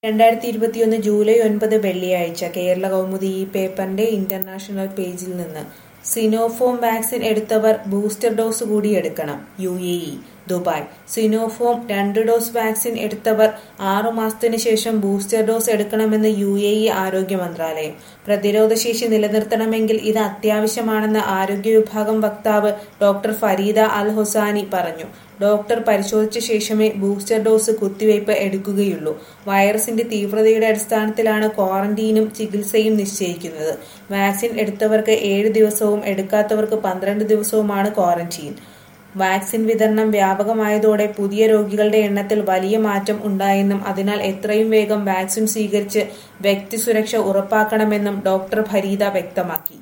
രണ്ടായിരത്തി ഇരുപത്തിയൊന്ന് ജൂലൈ ഒൻപത് വെള്ളിയാഴ്ച കേരള കൗമുദി ഈ പേപ്പറിന്റെ ഇന്റർനാഷണൽ പേജിൽ നിന്ന് സിനോഫോം വാക്സിൻ എടുത്തവർ ബൂസ്റ്റർ ഡോസ് കൂടി എടുക്കണം U A E Dubai Sinopharm രണ്ട് ഡോസ് വാക്സിൻ എടുത്തവർ ആറു മാസത്തിന് ശേഷം ബൂസ്റ്റർ ഡോസ് എടുക്കണമെന്ന് യു എ ഇ ആരോഗ്യ മന്ത്രാലയം പ്രതിരോധശേഷി നിലനിർത്തണമെങ്കിൽ ഇത് അത്യാവശ്യമാണെന്ന് ആരോഗ്യ വിഭാഗം വക്താവ് ഡോക്ടർ ഫരീദ അൽ ഹൊസാനി പറഞ്ഞു ഡോക്ടർ പരിശോധിച്ച ശേഷമേ ബൂസ്റ്റർ ഡോസ് കുത്തിവയ്പ് എടുക്കുകയുള്ളൂ വൈറസിന്റെ തീവ്രതയുടെ അടിസ്ഥാനത്തിലാണ് ക്വാറന്റീനും ചികിത്സയും നിശ്ചയിക്കുന്നത് വാക്സിൻ എടുത്തവർക്ക് ഏഴ് ദിവസവും എടുക്കാത്തവർക്ക് പന്ത്രണ്ട് ദിവസവുമാണ് ക്വാറന്റീൻ വാക്സിൻ വിതരണം വ്യാപകമായതോടെ പുതിയ രോഗികളുടെ എണ്ണത്തിൽ വലിയ മാറ്റം ഉണ്ടായെന്നും അതിനാൽ എത്രയും വേഗം വാക്സിൻ സ്വീകരിച്ച് വ്യക്തി സുരക്ഷ ഉറപ്പാക്കണമെന്നും ഡോക്ടർ ഫരീദ വ്യക്തമാക്കി